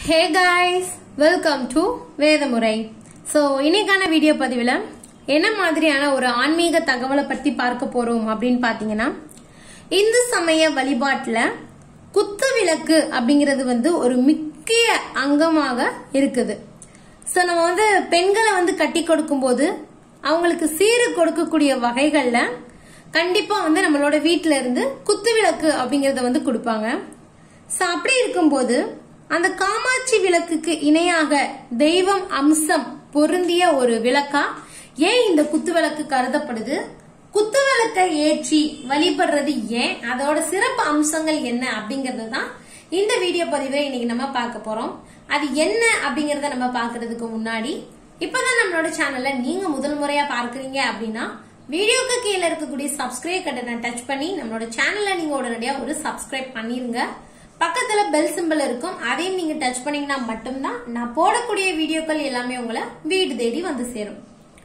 hey guys welcome to Vedamurai so இன்னைக்கான video பதிவில் என்ன மாதிரியான ஒரு ஆன்மீக தகவலை பற்றி பார்க்க போறோம் அப்படின்னு பார்த்தீங்கன்னா இந்து சமய வழிபாட்டில் குத்து விளக்கு அப்படிங்கிறது வந்து ஒரு முக்கிய அங்கமாக இருக்குது ஸோ நம்ம வந்து பெண்களை வந்து கட்டி கொடுக்கும்போது அவங்களுக்கு சீரு கொடுக்கக்கூடிய வகைகள்ல கண்டிப்பா வந்து நம்மளோட வீட்ல இருந்து குத்து விளக்கு அப்படிங்கறத வந்து கொடுப்பாங்க ஸோ அப்படி இருக்கும்போது அந்த காமாட்சி விளக்குக்கு இணையாக தெய்வம் அம்சம் பொருந்திய ஒரு விளக்கா ஏன் இந்த குத்து விளக்கு கருதப்படுது குத்து விளக்கை ஏற்றி வழிபடுறது ஏன் அதோட சிறப்பு அம்சங்கள் என்ன அப்படிங்கறது தான் இந்த வீடியோ பதிவை இன்னைக்கு நம்ம பார்க்க போறோம் அது என்ன அப்படிங்கறத நம்ம பார்க்கிறதுக்கு முன்னாடி இப்பதான் நம்மளோட சேனல்ல நீங்க முதல் முறையா பார்க்கறீங்க அப்படின்னா வீடியோக்கு கீழே இருக்கக்கூடிய சப்ஸ்கிரைப் பட்டனை டச் பண்ணி நம்மளோட சேனல்ல நீங்க உடனடியா ஒரு சப்ஸ்கிரைப் பண்ணிருங்க பக்கத்துல பெல் சிம்பிள் இருக்கும் அதையும் நீங்க டச் பண்ணீங்கன்னா மட்டும்தான் நான் போடக்கூடிய வீடியோக்கள் எல்லாமே உங்களை வீடு தேடி வந்து சேரும்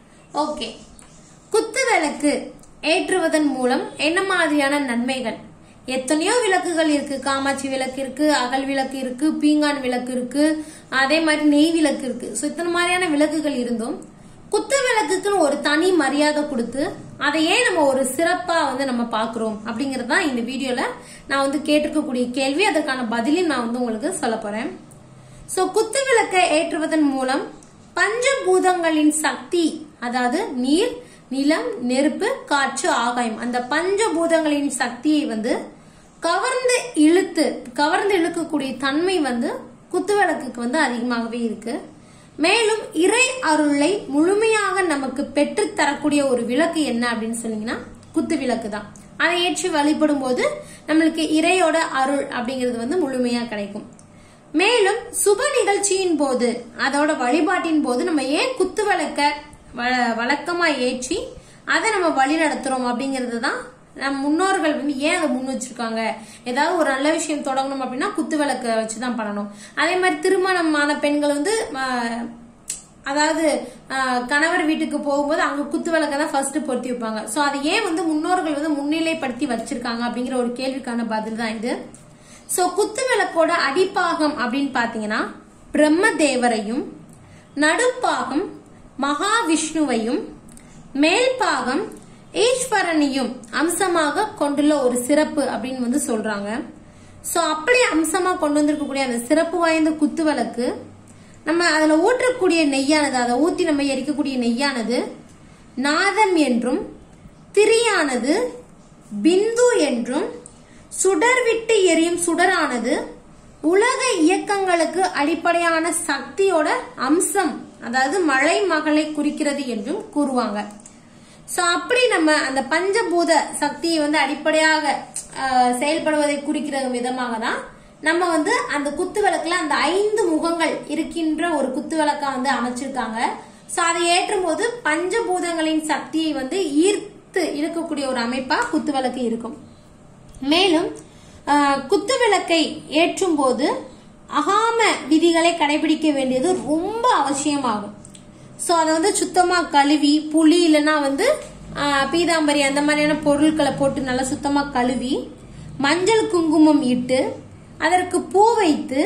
ஓகே குத்து விளக்கு ஏற்றுவதன் மூலம் என்ன மாதிரியான நன்மைகள் எத்தனையோ விளக்குகள் இருக்கு காமாட்சி விளக்கு இருக்கு அகல் விளக்கு இருக்கு பீங்கான் விளக்கு இருக்கு அதே மாதிரி நெய் விளக்கு இருக்கு ஸோ இத்தனை மாதிரியான விளக்குகள் இருந்தும் குத்து விளக்குக்குன்னு ஒரு தனி மரியாதை கொடுத்து அதை ஏன் நம்ம ஒரு சிறப்பா வந்து நம்ம பாக்குறோம் அப்படிங்கறது தான் இந்த வீடியோல நான் வந்து கேட்டிருக்கக்கூடிய கேள்வி அதற்கான பதிலையும் நான் வந்து உங்களுக்கு சொல்ல போறேன் சோ குத்து விளக்கை ஏற்றுவதன் மூலம் பஞ்சபூதங்களின் சக்தி அதாவது நீர் நிலம் நெருப்பு காற்று ஆகாயம் அந்த பஞ்சபூதங்களின் சக்தியை வந்து கவர்ந்து இழுத்து கவர்ந்து இழுக்கக்கூடிய தன்மை வந்து குத்து விளக்குக்கு வந்து அதிகமாகவே இருக்கு மேலும் இறை அருளை முழுமையாக நமக்கு பெற்று தரக்கூடிய ஒரு விளக்கு என்ன அப்படின்னு சொன்னீங்கன்னா குத்து விளக்கு தான் அதை ஏற்றி வழிபடும் போது நம்மளுக்கு இறையோட அருள் அப்படிங்கிறது வந்து முழுமையா கிடைக்கும் மேலும் சுப நிகழ்ச்சியின் போது அதோட வழிபாட்டின் போது நம்ம ஏன் குத்து விளக்க வ- வழக்கமா ஏற்றி அதை நம்ம வழி நடத்துறோம் அப்படிங்கிறது தான் நம் முன்னோர்கள் வந்து ஏன் அதை முன் வச்சிருக்காங்க ஏதாவது ஒரு நல்ல விஷயம் தொடங்கணும் அப்படின்னா குத்து விளக்க வச்சுதான் பண்ணணும் அதே மாதிரி திருமணமான பெண்கள் வந்து ஆஹ், அதாவது ஆஹ், கணவர் வீட்டுக்கு போகும்போது அங்க குத்து விளக்க தான் ஃபர்ஸ்ட் பொருத்தி வைப்பாங்க சோ அதை ஏன் வந்து முன்னோர்கள் வந்து முன்னிலைப்படுத்தி வச்சிருக்காங்க அப்படிங்கிற ஒரு கேள்விக்கான பதில் தான் இது சோ குத்து விளக்கோட அடிப்பாகம் அப்படின்னு பாத்தீங்கன்னா பிரம்மதேவரையும் நடுப்பாகம் மகாவிஷ்ணுவையும் மேல்பாகம் ஈஸ்வரனையும் அம்சமாக கொண்டுள்ள ஒரு சிறப்பு அப்படின்னு வந்து சொல்றாங்க சோ அப்படி அம்சமா கொண்டு வந்திருக்கக்கூடிய அந்த சிறப்பு வாய்ந்த குத்து விளக்கு நம்ம அதுல ஊற்றக்கூடிய நெய்யானது அதை ஊத்தி நம்ம எரிக்கக்கூடிய நெய்யானது நாதம் என்றும் திரியானது பிந்து என்றும் சுடர் விட்டு எரியும் சுடரானது உலக இயக்கங்களுக்கு அடிப்படையான சக்தியோட அம்சம் அதாவது மழை மகளை குறிக்கிறது என்றும் கூறுவாங்க சோ அப்படி நம்ம அந்த பஞ்சபூத சக்தியை வந்து அடிப்படையாக அஹ், செயல்படுவதை குறிக்கிற விதமாக தான் நம்ம வந்து அந்த குத்து விளக்குல அந்த ஐந்து முகங்கள் இருக்கின்ற ஒரு குத்து விளக்கா வந்து அமைச்சிருக்காங்க சோ அதை ஏற்றும் போது பஞ்சபூதங்களின் சக்தியை வந்து ஈர்த்து இழுக்கக்கூடிய ஒரு அமைப்பா குத்து விளக்கு இருக்கும் மேலும் ஆஹ், குத்து விளக்கை ஏற்றும் போது அகாம விதிகளை கடைபிடிக்க வேண்டியது ரொம்ப அவசியமாகும் ஸோ அதை வந்து சுத்தமா கழுவி புளி இல்லைன்னா வந்து ஆஹ், பீதாம்பரி அந்த மாதிரியான பொருட்களை போட்டு நல்லா சுத்தமா கழுவி மஞ்சள் குங்குமம் இட்டு அதற்கு பூ வைத்து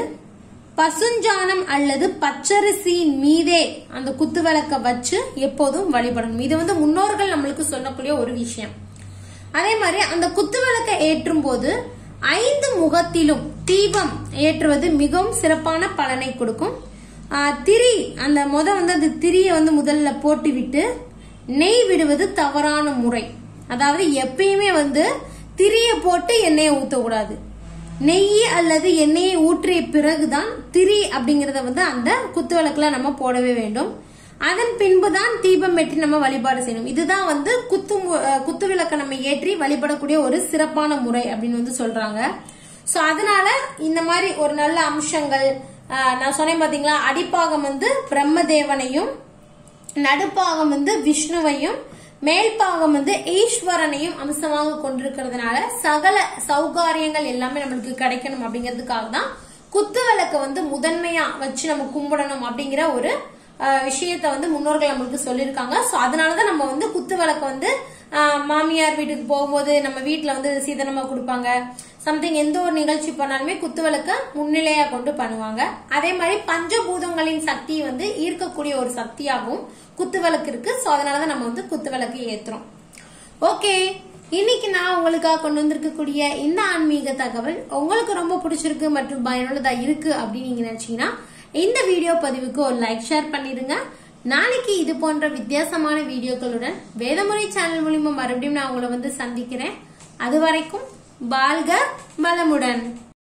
பசுஞ்சாணம் அல்லது பச்சரிசியின் மீதே அந்த குத்து விளக்க வச்சு எப்போதும் வழிபடணும் இது வந்து முன்னோர்கள் நம்மளுக்கு சொல்லக்கூடிய ஒரு விஷயம் அதே மாதிரி அந்த குத்து விளக்கை ஏற்றும் போது ஐந்து முகத்திலும் தீபம் ஏற்றுவது மிகவும் சிறப்பான பலனை கொடுக்கும் ஆஹ் திரி அந்த முத வந்து அந்த திரியை வந்து முதல்ல போட்டு விட்டு நெய் விடுவது தவறான முறை அதாவது எப்பயுமே வந்து திரியை போட்டு எண்ணெயை ஊற்றக்கூடாது நெய் அல்லது எண்ணெயை ஊற்றிய பிறகுதான் திரி அப்படிங்கறத வந்து அந்த குத்து விளக்குல நம்ம போடவே வேண்டும் அதன் பின்புதான் தீபம் ஏற்றி நம்ம வழிபாடு செய்யணும் இதுதான் வந்து குத்து மு- அஹ் குத்து விளக்க நம்ம ஏற்றி வழிபடக்கூடிய ஒரு சிறப்பான முறை அப்படின்னு வந்து சொல்றாங்க சோ அதனால இந்த மாதிரி ஒரு நல்ல அம்சங்கள் அஹ் நான் சொன்னேன் பாத்தீங்களா அடிப்பாகம் வந்து பிரம்மதேவனையும் நடுப்பாகம் வந்து விஷ்ணுவையும் மேல்பாகம் வந்து ஈஸ்வரனையும் அம்சமாக கொண்டிருக்கிறதுனால சகல சௌகாரியங்கள் எல்லாமே நம்மளுக்கு கிடைக்கணும் அப்படிங்கிறதுக்காக தான் குத்து விளக்க வந்து முதன்மையா வச்சு நம்ம கும்பிடணும் அப்படிங்கிற ஒரு அஹ், விஷயத்த வந்து முன்னோர்கள் நம்மளுக்கு சொல்லியிருக்காங்க சோ அதனாலதான் நம்ம வந்து குத்து விளக்க வந்து ஆஹ், மாமியார் வீட்டுக்கு போகும்போது நம்ம வீட்ல வந்து சீதனமா கொடுப்பாங்க சம்திங் எந்த ஒரு நிகழ்ச்சி பண்ணாலுமே குத்துவிளக்க முன்னிலையா கொண்டு பண்ணுவாங்க அதே மாதிரி பஞ்சபூதங்களின் சக்தியை வந்து ஈர்க்கக்கூடிய ஒரு சக்தியாகவும் குத்துவிளக்கு இருக்கு சோ அதனாலதான் நம்ம வந்து குத்துவிளக்கு ஏத்துறோம் ஓகே இன்னைக்கு நான் உங்களுக்காக கொண்டு வந்திருக்கக்கூடிய இந்த ஆன்மீக தகவல் உங்களுக்கு ரொம்ப பிடிச்சிருக்கு மற்றும் பயனுள்ளதா இருக்கு அப்படின்னு நீங்க நினைச்சீங்கன்னா இந்த வீடியோ பதிவுக்கு ஒரு லைக் ஷேர் பண்ணிருங்க நாளைக்கு இது போன்ற வித்தியாசமான வீடியோக்களுடன் வேதமுறை சேனல் மூலியமா மறுபடியும் நான் உங்களை வந்து சந்திக்கிறேன் அது வரைக்கும் வாழ்க வளமுடன்